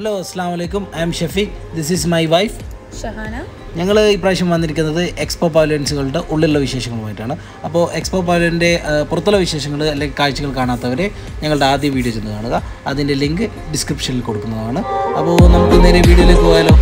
hello അസ്സാം വലൈക്കും I'm Shafeeq this is my wife Shahana ഞങ്ങൾ ഇപ്രാവശ്യം വന്നിരിക്കുന്നത് എക്സ്പോ പവലിയൻസുകളുടെ ഉള്ളിലുള്ള വിശേഷങ്ങളുമായിട്ടാണ് അപ്പോൾ എക്സ്പോ പവലിയൻ്റെ പുറത്തുള്ള വിശേഷങ്ങൾ അല്ലെങ്കിൽ കാഴ്ചകൾ കാണാത്തവരെ ഞങ്ങളുടെ ആദ്യ വീഡിയോ ചെന്ന് കാണുക അതിൻ്റെ ലിങ്ക് ഡിസ്ക്രിപ്ഷനിൽ കൊടുക്കുന്നതാണ് അപ്പോൾ നമുക്ക് നേരെ വീഡിയോയിലേക്ക് പോയാലോ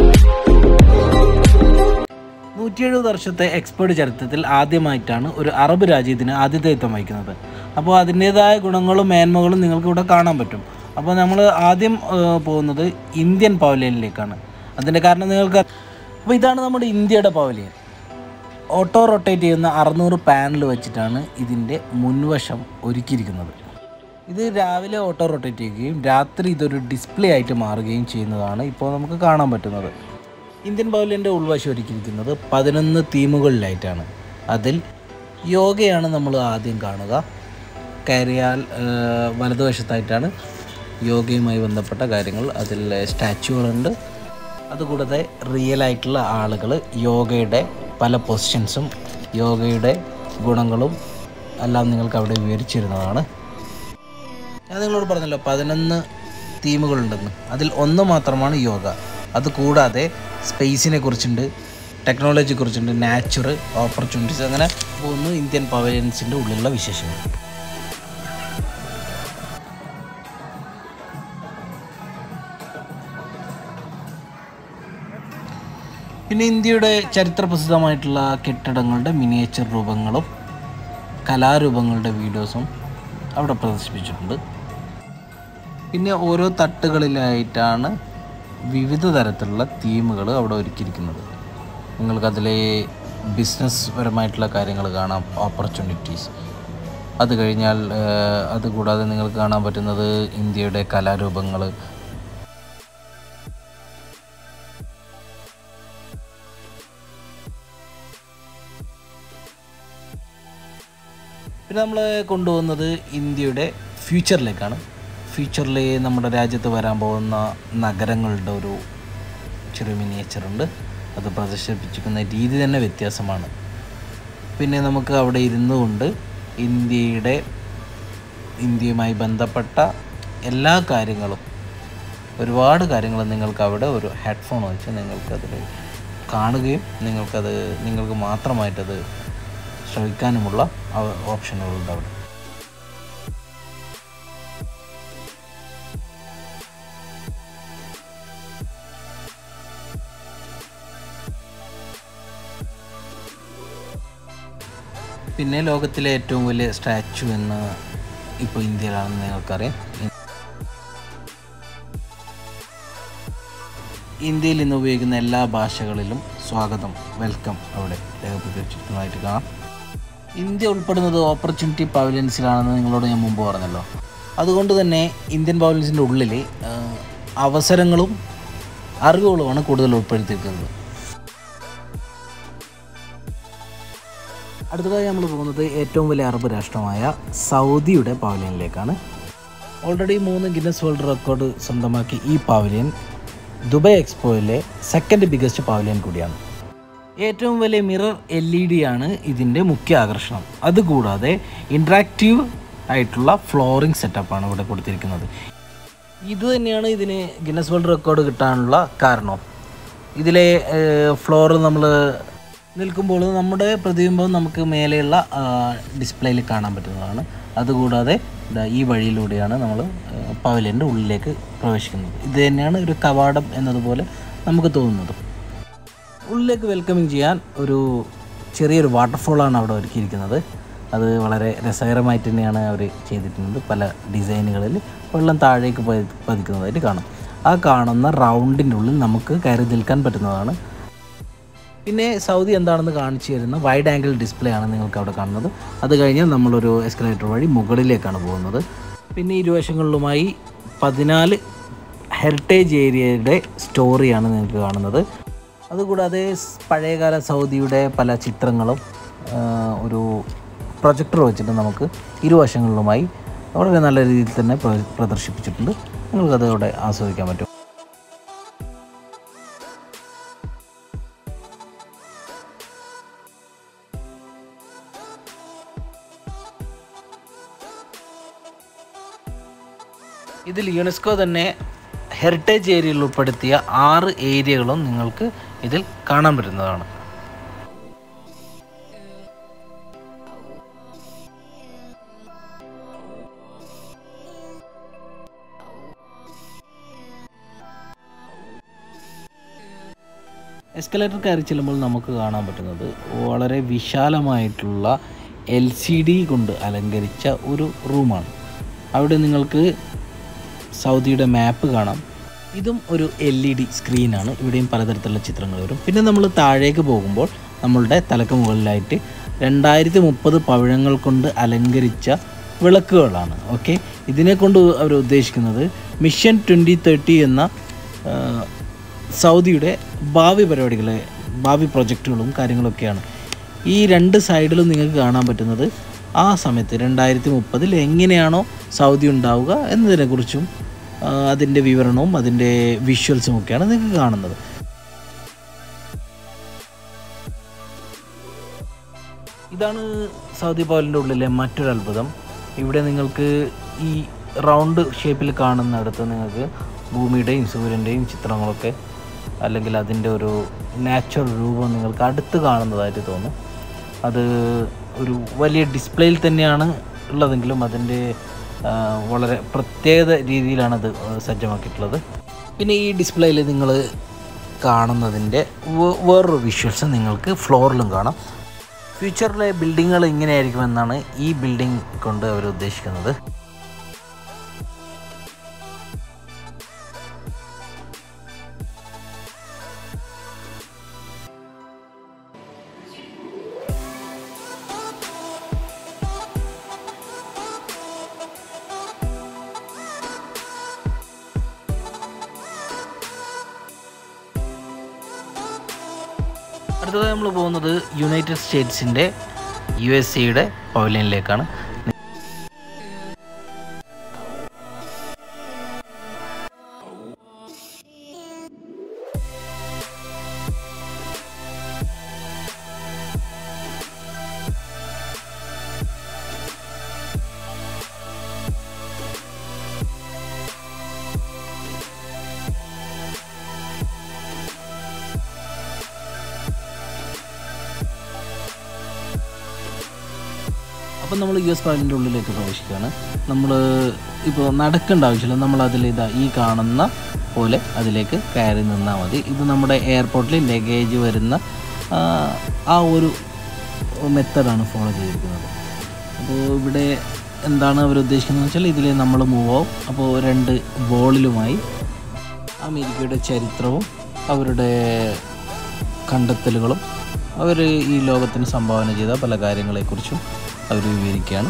നൂറ്റി എഴുപത് വർഷത്തെ എക്സ്പേർട്ട് ചരിത്രത്തിൽ ആദ്യമായിട്ടാണ് ഒരു അറബ് രാജ്യത്തിന് ആതിഥേയത്വം വഹിക്കുന്നത് അപ്പോൾ അതിൻ്റേതായ ഗുണങ്ങളും മേന്മകളും നിങ്ങൾക്ക് ഇവിടെ കാണാൻ പറ്റും അപ്പോൾ നമ്മൾ ആദ്യം ആ, പോകുന്നത് ഇന്ത്യൻ പവലിയനിലേക്കാണ് അതിൻ്റെ കാരണം നിങ്ങൾക്ക് അപ്പോൾ ഇതാണ് നമ്മുടെ ഇന്ത്യയുടെ പവലിയൻ ഓട്ടോ റൊട്ടേറ്റ് ചെയ്യുന്ന അറുന്നൂറ് പാനൽ വെച്ചിട്ടാണ് ഇതിൻ്റെ മുൻവശം ഒരുക്കിയിരിക്കുന്നത് ഇത് രാവിലെ ഓട്ടോ റൊട്ടേറ്റ് ചെയ്യുകയും രാത്രി ഇതൊരു ഡിസ്പ്ലേ ആയിട്ട് മാറുകയും ചെയ്യുന്നതാണ് ഇപ്പോൾ നമുക്ക് കാണാൻ പറ്റുന്നത് ഇന്ത്യൻ പവലിയൻ്റെ ഉൾവശം ഒരുക്കിയിരിക്കുന്നത് പതിനൊന്ന് തീമുകളിലായിട്ടാണ് അതിൽ യോഗയാണ് നമ്മൾ ആദ്യം കാണുക കയറിയാൽ ആ, വലതുവശത്തായിട്ടാണ് യോഗയുമായി ബന്ധപ്പെട്ട കാര്യങ്ങൾ അതിൽ സ്റ്റാച്ചുകളുണ്ട് അതുകൂടാതെ റിയൽ ആയിട്ടുള്ള ആളുകൾ യോഗയുടെ പല പൊസിഷൻസും യോഗയുടെ ഗുണങ്ങളും എല്ലാം നിങ്ങൾക്ക് അവിടെ വിവരിച്ചിരുന്നതാണ് ഞാൻ നിങ്ങളോട് പറഞ്ഞല്ലോ പതിനൊന്ന് തീമുകളുണ്ടെന്ന് അതിൽ ഒന്ന് മാത്രമാണ് യോഗ അത് കൂടാതെ സ്പേസിനെ കുറിച്ചുണ്ട് ടെക്നോളജിയെ കുറിച്ചുണ്ട് നാച്ചുറ് ഓപ്പർച്യൂണിറ്റീസ് അങ്ങനെ പോകുന്നു ഇന്ത്യൻ പവലിയൻസിൻ്റെ ഉള്ളിലുള്ള വിശേഷങ്ങൾ പിന്നെ ഇന്ത്യയുടെ ചരിത്രപ്രസിദ്ധമായിട്ടുള്ള കെട്ടിടങ്ങളുടെ മിനിയേച്ചർ രൂപങ്ങളും കലാരൂപങ്ങളുടെ വീഡിയോസും അവിടെ പ്രദർശിപ്പിച്ചിട്ടുണ്ട് പിന്നെ ഓരോ തട്ടുകളിലായിട്ടാണ് വിവിധ തരത്തിലുള്ള തീമുകൾ അവിടെ ഒരുക്കിയിരിക്കുന്നത് നിങ്ങൾക്കതിലെ ബിസിനസ് പരമായിട്ടുള്ള കാര്യങ്ങൾ കാണാം ഓപ്പർച്യൂണിറ്റീസ് അത് കഴിഞ്ഞാൽ ഏഹ്, അതുകൂടാതെ നിങ്ങൾക്ക് കാണാൻ പറ്റുന്നത് ഇന്ത്യയുടെ കലാരൂപങ്ങൾ പിന്നെ നമ്മൾ കൊണ്ടുപോകുന്നത് ഇന്ത്യയുടെ ഫ്യൂച്ചറിലേക്കാണ് ഫ്യൂച്ചറിൽ നമ്മുടെ രാജ്യത്ത് വരാൻ പോകുന്ന നഗരങ്ങളുടെ ഒരു ചെറിയ മിനിയേച്ചറുണ്ട് അത് പ്രദർശിപ്പിച്ചിരിക്കുന്ന രീതി തന്നെ വ്യത്യാസമാണ് പിന്നെ നമുക്ക് അവിടെ ഇരുന്നു കൊണ്ട് ഇന്ത്യയുടെ ഇന്ത്യയുമായി ബന്ധപ്പെട്ട എല്ലാ കാര്യങ്ങളും ഒരുപാട് കാര്യങ്ങൾ നിങ്ങൾക്ക് അവിടെ ഒരു ഹെഡ്ഫോൺ വെച്ച് നിങ്ങൾക്കതിൽ കാണുകയും നിങ്ങൾക്കത് നിങ്ങൾക്ക് മാത്രമായിട്ടത് ശ്രവിക്കാനുമുള്ള അവ- ഓപ്ഷനുകളുണ്ട് അവിടെ പിന്നെ ലോകത്തിലെ ഏറ്റവും വലിയ സ്റ്റാച്ചു എന്ന് ഇപ്പോൾ ഇന്ത്യയിലാണെന്ന് നിങ്ങൾക്കറിയാം ഇന്ത്യയിൽ ഇന്ന് ഉപയോഗിക്കുന്ന എല്ലാ ഭാഷകളിലും സ്വാഗതം വെൽക്കം അവിടെ രേഖപ്പെടുത്തിയിരിക്കുന്നതായിട്ട് കാണാം ഇന്ത്യ ഉൾപ്പെടുന്നത് ഓപ്പർച്യൂണിറ്റി പവലിയൻസിലാണെന്ന് നിങ്ങളോട് ഞാൻ മുമ്പ് പറഞ്ഞല്ലോ അതുകൊണ്ട് തന്നെ ഇന്ത്യൻ പവലിയൻസിൻ്റെ ഉള്ളിൽ ആ, അവസരങ്ങളും അറിവുകളുമാണ് കൂടുതൽ ഉൾപ്പെടുത്തിയിരിക്കുന്നത് അടുത്തതായി നമ്മൾ പോകുന്നത് ഏറ്റവും വലിയ അറബ് രാഷ്ട്രമായ സൗദിയുടെ പവലിയനിലേക്കാണ് ഓൾറെഡി മൂന്ന് ഗിന്നസ് വേൾഡ് റെക്കോർഡ് സ്വന്തമാക്കി ഈ പവലിയൻ ദുബായ് എക്സ്പോയിലെ സെക്കൻഡ് ബിഗസ്റ്റ് പവലിയൻ കൂടിയാണ് ഏറ്റവും വലിയ മിറർ എൽ ഇ ഡി ആണ് ഇതിൻ്റെ മുഖ്യ ആകർഷണം അതുകൂടാതെ ഇൻട്രാക്റ്റീവ് ആയിട്ടുള്ള ഫ്ലോറിംഗ് സെറ്റപ്പാണ് ഇവിടെ കൊടുത്തിരിക്കുന്നത് ഇത് തന്നെയാണ് ഇതിന് ഗിന്നസ് വേൾഡ് റെക്കോർഡ് കിട്ടാനുള്ള കാരണം ഇതിലെ ഫ്ലോർ നമ്മൾ നിൽക്കുമ്പോൾ നമ്മുടെ പ്രതിബിംബം നമുക്ക് മേലെയുള്ള ഡിസ്പ്ലേയിൽ കാണാൻ പറ്റുന്നതാണ് അതുകൂടാതെ ദാ ഈ വഴിയിലൂടെയാണ് നമ്മൾ പവലിയൻ്റെ ഉള്ളിലേക്ക് പ്രവേശിക്കുന്നത് ഇത് തന്നെയാണ് ഒരു കവാടം എന്നതുപോലെ നമുക്ക് തോന്നുന്നത് ഉള്ളിലേക്ക് വെൽക്കമിങ് ചെയ്യാൻ ഒരു ചെറിയൊരു വാട്ടർഫോളാണ് അവിടെ ഒരുക്കിയിരിക്കുന്നത് അത് വളരെ രസകരമായിട്ട് തന്നെയാണ് അവർ ചെയ്തിട്ടുള്ളത് പല ഡിസൈനുകളിൽ വെള്ളം താഴേക്ക് പതി- പതിക്കുന്നതായിട്ട് കാണാം ആ കാണുന്ന റൗണ്ടിൻ്റെ ഉള്ളിൽ നമുക്ക് കയറി നിൽക്കാൻ പറ്റുന്നതാണ് പിന്നെ സൗദി എന്താണെന്ന് കാണിച്ചു തരുന്ന വൈഡ് ആംഗിൾ ഡിസ്പ്ലേ ആണ് നിങ്ങൾക്ക് അവിടെ കാണുന്നത് അത് കഴിഞ്ഞ് നമ്മളൊരു എസ്കലേറ്റർ വഴി മുകളിലേക്കാണ് പോകുന്നത് പിന്നെ ഇരുവശങ്ങളിലുമായി പതിനാല് ഹെറിറ്റേജ് ഏരിയയുടെ സ്റ്റോറിയാണ് നിങ്ങൾക്ക് കാണുന്നത് അതുകൂടാതെ സ് പഴയകാല സൗദിയുടെ പല ചിത്രങ്ങളും ആ, ഒരു പ്രൊജക്ടർ വെച്ചിട്ട് നമുക്ക് ഇരുവശങ്ങളിലുമായി വളരെ നല്ല രീതിയിൽ തന്നെ പ്ര- പ്രദർശിപ്പിച്ചിട്ടുണ്ട് നിങ്ങൾക്കത് അവിടെ ആസ്വദിക്കാൻ പറ്റും ഇതിൽ യുനെസ്കോ തന്നെ ഹെറിറ്റേജ് ഏരിയയിൽ ഉൾപ്പെടുത്തിയ ആറ് ഏരിയകളും നിങ്ങൾക്ക് ഇതിൽ കാണാൻ പറ്റുന്നതാണ് എസ്കലേറ്റർ കയറി ചെല്ലുമ്പോൾ നമുക്ക് കാണാൻ പറ്റുന്നത് വളരെ വിശാലമായിട്ടുള്ള എൽ സി ഡി കൊണ്ട് അലങ്കരിച്ച ഒരു റൂമാണ് അവിടെ നിങ്ങൾക്ക് സൗദിയുടെ മാപ്പ് കാണാം ഇതും ഒരു എൽ ഇ ഡി സ്ക്രീനാണ് ഇവിടെയും പലതരത്തിലുള്ള ചിത്രങ്ങൾ വരും പിന്നെ നമ്മൾ താഴേക്ക് പോകുമ്പോൾ നമ്മളുടെ തലക്ക് മുകളിലായിട്ട് രണ്ടായിരത്തി മുപ്പത് പവിഴങ്ങൾ കൊണ്ട് അലങ്കരിച്ച വിളക്കുകളാണ് ഓക്കെ ഇതിനെ കൊണ്ട് അവർ ഉദ്ദേശിക്കുന്നത് മിഷൻ ട്വൻറ്റി തേർട്ടി എന്ന ആ, സൗദിയുടെ ഭാവി പരിപാടികളെ ഭാവി പ്രൊജക്റ്റുകളും കാര്യങ്ങളൊക്കെയാണ് ഈ രണ്ട് സൈഡിലും നിങ്ങൾക്ക് കാണാൻ പറ്റുന്നത് ആ സമയത്ത് രണ്ടായിരത്തി മുപ്പതിൽ എങ്ങനെയാണോ സൗദി ഉണ്ടാവുക എന്നതിനെക്കുറിച്ചും ആ, അതിൻ്റെ വിവരണവും അതിൻ്റെ വിഷ്വൽസും ഒക്കെയാണ് നിങ്ങൾക്ക് കാണുന്നത് ഇതാണ് സൗദി പവലിൻ്റെ ഉള്ളിലെ മറ്റൊരു അത്ഭുതം ഇവിടെ നിങ്ങൾക്ക് ഈ റൗണ്ട് ഷേപ്പിൽ കാണുന്നിടത്ത് നിങ്ങൾക്ക് ഭൂമിയുടെയും സൂര്യൻ്റെയും ചിത്രങ്ങളൊക്കെ അല്ലെങ്കിൽ അതിൻ്റെ ഒരു നാച്ചുറൽ രൂപം നിങ്ങൾക്ക് അടുത്ത് കാണുന്നതായിട്ട് തോന്നും അത് ഒരു വലിയ ഡിസ്പ്ലേയിൽ തന്നെയാണ് ഉള്ളതെങ്കിലും അതിൻ്റെ ആ, വളരെ പ്രത്യേക രീതിയിലാണ് അത് സജ്ജമാക്കിയിട്ടുള്ളത് പിന്നെ ഈ ഡിസ്പ്ലേയിൽ നിങ്ങൾ കാണുന്നതിൻ്റെ വേ- വേറൊരു വിഷ്വൽസ് നിങ്ങൾക്ക് ഫ്ലോറിലും കാണാം ഫ്യൂച്ചറിലെ ബിൽഡിങ്ങുകൾ ഇങ്ങനെയായിരിക്കുമെന്നാണ് ഈ ബിൽഡിംഗ് കൊണ്ട് അവർ ഉദ്ദേശിക്കുന്നത് അടുത്തതായി നമ്മൾ പോകുന്നത് യുണൈറ്റഡ് സ്റ്റേറ്റ്സിൻ്റെ യു എസ് സിയുടെ പവലിയനിലേക്കാണ് അപ്പം നമ്മൾ യു എസ് പവലിൻ്റെ ഉള്ളിലേക്ക് പ്രവേശിക്കുകയാണ് നമ്മൾ ഇപ്പോൾ നടക്കേണ്ട ആവശ്യമില്ല നമ്മൾ അതിൽ ഇതാ ഈ കാണുന്ന പോലെ അതിലേക്ക് കയറി നിന്നാൽ മതി ഇത് നമ്മുടെ എയർപോർട്ടിൽ ലഗേജ് വരുന്ന ആ, ആ ഒരു മെത്തഡാണ് ഫോളോ ചെയ്തിരിക്കുന്നത് അപ്പോൾ ഇവിടെ എന്താണ് അവർ ഉദ്ദേശിക്കുന്നത് വെച്ചാൽ ഇതിൽ നമ്മൾ മൂവ് ആവും അപ്പോൾ രണ്ട് ബോളിലുമായി അമേരിക്കയുടെ ചരിത്രവും അവരുടെ കണ്ടെത്തലുകളും അവർ ഈ ലോകത്തിന് സംഭാവന ചെയ്ത പല കാര്യങ്ങളെക്കുറിച്ചും അവർ വിവരിക്കുകയാണ്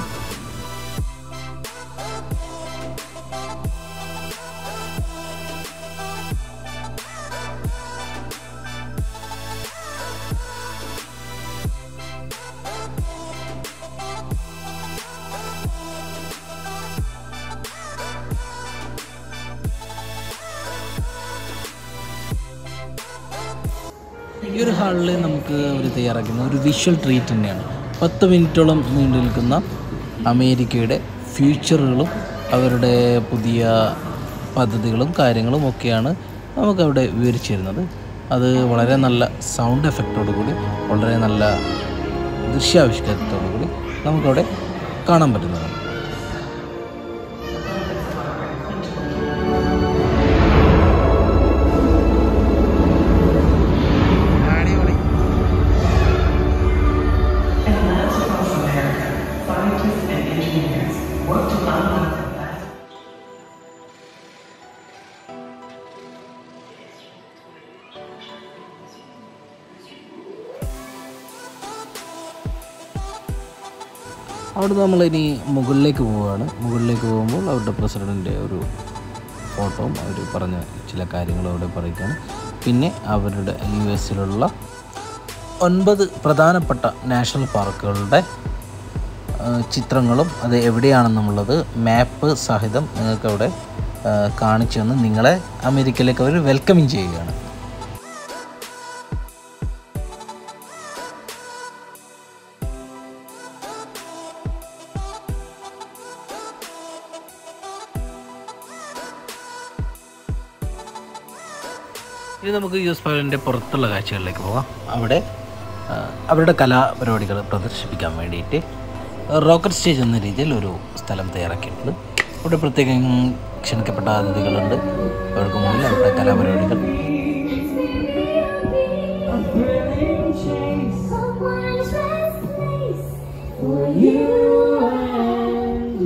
ഈ ഒരു ഹാളിൽ നമുക്ക് അവർ തയ്യാറാക്കുന്ന ഒരു വിഷ്വൽ ട്രീറ്റ് തന്നെയാണ് പത്ത് മിനിറ്റോളം നീണ്ടു നിൽക്കുന്ന അമേരിക്കയുടെ ഫ്യൂച്ചറുകളും അവരുടെ പുതിയ പദ്ധതികളും കാര്യങ്ങളും ഒക്കെയാണ് നമുക്കവിടെ വിവരിച്ചു തരുന്നത് അത് വളരെ നല്ല സൗണ്ട് എഫക്റ്റോടു കൂടി വളരെ നല്ല ദൃശ്യാവിഷ്കാരത്തോടു കൂടി നമുക്കവിടെ കാണാൻ പറ്റുന്നതാണ് അവിടെ നമ്മളിനി മുകളിലേക്ക് പോവുകയാണ് മുകളിലേക്ക് പോകുമ്പോൾ അവരുടെ പ്രസിഡൻറ്റിൻ്റെ ഒരു ഫോട്ടോയും അവർ പറഞ്ഞ ചില കാര്യങ്ങളും അവിടെ പറയുകയാണ് പിന്നെ അവരുടെ യു എസിലുള്ള ഒൻപത് പ്രധാനപ്പെട്ട നാഷണൽ പാർക്കുകളുടെ ആ, ചിത്രങ്ങളും അത് എവിടെയാണെന്നുള്ളത് മാപ്പ് സഹിതം നിങ്ങൾക്ക് അവിടെ ആ, കാണിച്ചു തന്ന് നിങ്ങളെ അമേരിക്കയിലേക്ക് അവർ വെൽക്കമിങ് ചെയ്യുകയാണ് ഇനി നമുക്ക് യു എസ് പവലിൻ്റെ പുറത്തുള്ള കാഴ്ചകളിലേക്ക് പോകാം അവിടെ ആ, അവരുടെ കലാപരിപാടികൾ പ്രദർശിപ്പിക്കാൻ വേണ്ടിയിട്ട് റോക്കറ്റ് സ്റ്റേജ് എന്ന രീതിയിൽ ഒരു സ്ഥലം തയ്യാറാക്കിയിട്ടുണ്ട് അവിടെ പ്രത്യേകം ക്ഷണിക്കപ്പെട്ട അതിഥികളുണ്ട് അവർക്ക് മുന്നിൽ അവരുടെ കലാപരിപാടികൾ Someone's best place for you and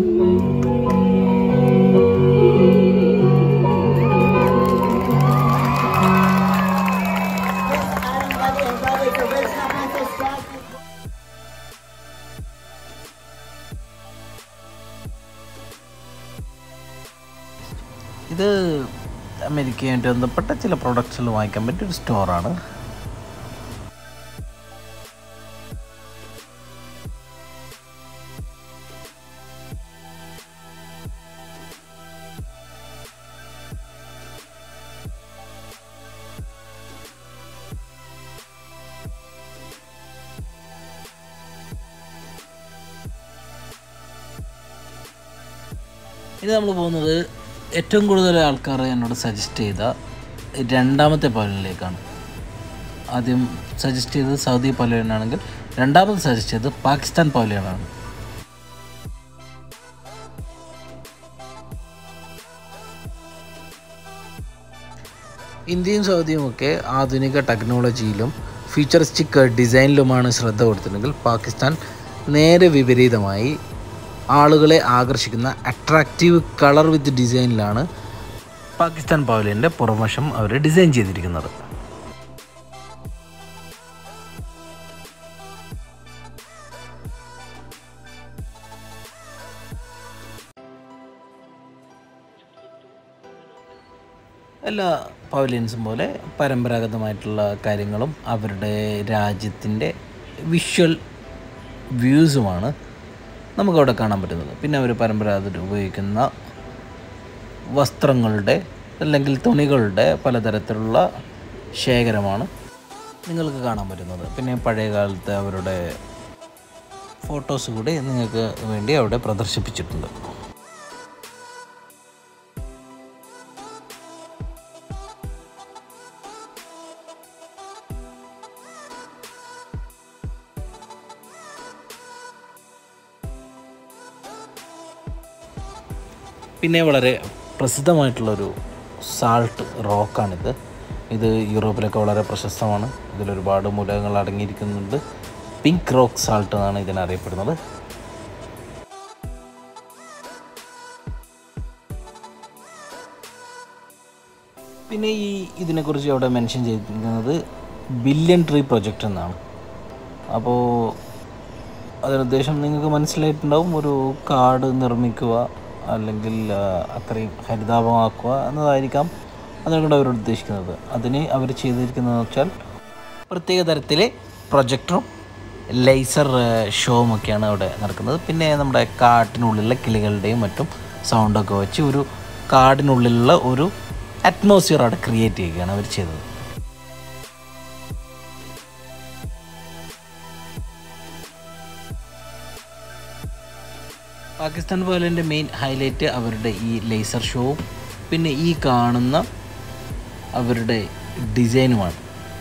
ഇത് അമേരിക്കയുമായിട്ട് ബന്ധപ്പെട്ട ചില പ്രൊഡക്ട്സുകൾ വാങ്ങിക്കാൻ പറ്റിയ ഒരു സ്റ്റോറാണ് ഇനി നമ്മൾ പോകുന്നത് ഏറ്റവും കൂടുതൽ ആൾക്കാർ എന്നോട് സജസ്റ്റ് ചെയ്ത രണ്ടാമത്തെ പവലിയനിലേക്കാണ് ആദ്യം സജസ്റ്റ് ചെയ്തത് സൗദി പവലിയനാണെങ്കിൽ രണ്ടാമത് സജസ്റ്റ് ചെയ്തത് പാകിസ്ഥാൻ പവലിയനാണ് ഇന്ത്യയും സൗദിയും ഒക്കെ ആധുനിക ടെക്നോളജിയിലും ഫ്യൂച്ചറിസ്റ്റിക് ഡിസൈനിലുമാണ് ശ്രദ്ധ കൊടുത്തിട്ടുണ്ടെങ്കിൽ പാകിസ്ഥാൻ നേരെ വിപരീതമായി ആളുകളെ ആകർഷിക്കുന്ന അട്രാക്റ്റീവ് കളർ വിത്ത് ഡിസൈനിലാണ് പാകിസ്ഥാൻ പവലിയൻ്റെ പുറംവശം അവർ ഡിസൈൻ ചെയ്തിരിക്കുന്നത് എല്ലാ പവലിയൻസും പോലെ പരമ്പരാഗതമായിട്ടുള്ള കാര്യങ്ങളും അവരുടെ രാജ്യത്തിൻ്റെ വിഷ്വൽ വ്യൂസുമാണ് നമുക്കവിടെ കാണാൻ പറ്റുന്നത് പിന്നെ അവർ പരമ്പരാഗത ഉപയോഗിക്കുന്ന വസ്ത്രങ്ങളുടെ അല്ലെങ്കിൽ തുണികളുടെ പലതരത്തിലുള്ള ശേഖരമാണ് നിങ്ങൾക്ക് കാണാൻ പറ്റുന്നത് പിന്നെ പഴയ കാലത്തെ അവരുടെ ഫോട്ടോസ് കൂടി നിങ്ങൾക്ക് വേണ്ടി അവിടെ പ്രദർശിപ്പിച്ചിട്ടുണ്ട് പിന്നെ വളരെ പ്രസിദ്ധമായിട്ടുള്ളൊരു സാൾട്ട് റോക്കാണിത് ഇത് യൂറോപ്പിലൊക്കെ വളരെ പ്രശസ്തമാണ് ഇതിലൊരുപാട് മൂലകങ്ങൾ അടങ്ങിയിരിക്കുന്നുണ്ട് പിങ്ക് റോക്ക് സാൾട്ട് എന്നാണ് ഇതിനറിയപ്പെടുന്നത് പിന്നെ ഈ ഇതിനെക്കുറിച്ച് അവിടെ മെൻഷൻ ചെയ്തിരിക്കുന്നത് ബില്യൺ ട്രീ പ്രൊജക്റ്റ് എന്നാണ് അപ്പോൾ അതിനുദ്ദേശം നിങ്ങൾക്ക് മനസ്സിലായിട്ടുണ്ടാവും ഒരു കാട് നിർമ്മിക്കുക അല്ലെങ്കിൽ ആ, അത്രയും ഹരിതാപമാക്കുക എന്നതായിരിക്കാം അതുകൊണ്ട് അവർ ഉദ്ദേശിക്കുന്നത് അതിന് അവർ ചെയ്തിരിക്കുന്നതെന്ന് വെച്ചാൽ പ്രത്യേക തരത്തിലെ പ്രൊജക്ടറും ലേസർ ഷോവും ഒക്കെയാണ് അവിടെ നടക്കുന്നത് പിന്നെ നമ്മുടെ കാട്ടിനുള്ളിലുള്ള കിളികളുടെയും മറ്റും സൗണ്ടൊക്കെ വെച്ച് ഒരു കാടിനുള്ളിലുള്ള ഒരു അറ്റ്മോസ്ഫിയർ അവിടെ ക്രിയേറ്റ് ചെയ്യുകയാണ് അവർ ചെയ്തത് പാകിസ്ഥാൻ പോലൻ്റെ മെയിൻ ഹൈലൈറ്റ് അവരുടെ ഈ ലേസർ ഷോവും പിന്നെ ഈ കാണുന്ന അവരുടെ ഡിസൈനുമാണ്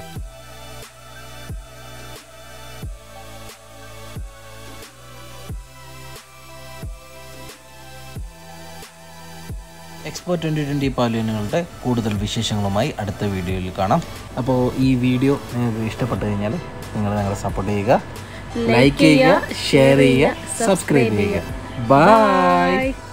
എക്സ്പോ ട്വൻ്റി ട്വൻ്റി പാലിയനുകളുടെ കൂടുതൽ വിശേഷങ്ങളുമായി അടുത്ത വീഡിയോയിൽ കാണാം അപ്പോൾ ഈ വീഡിയോ നിങ്ങൾക്ക് ഇഷ്ടപ്പെട്ടു കഴിഞ്ഞാൽ നിങ്ങൾ ഞങ്ങളെ സപ്പോർട്ട് ചെയ്യുക ലൈക്ക് ചെയ്യുക ഷെയർ ചെയ്യുക സബ്സ്ക്രൈബ് ചെയ്യുക ബൈ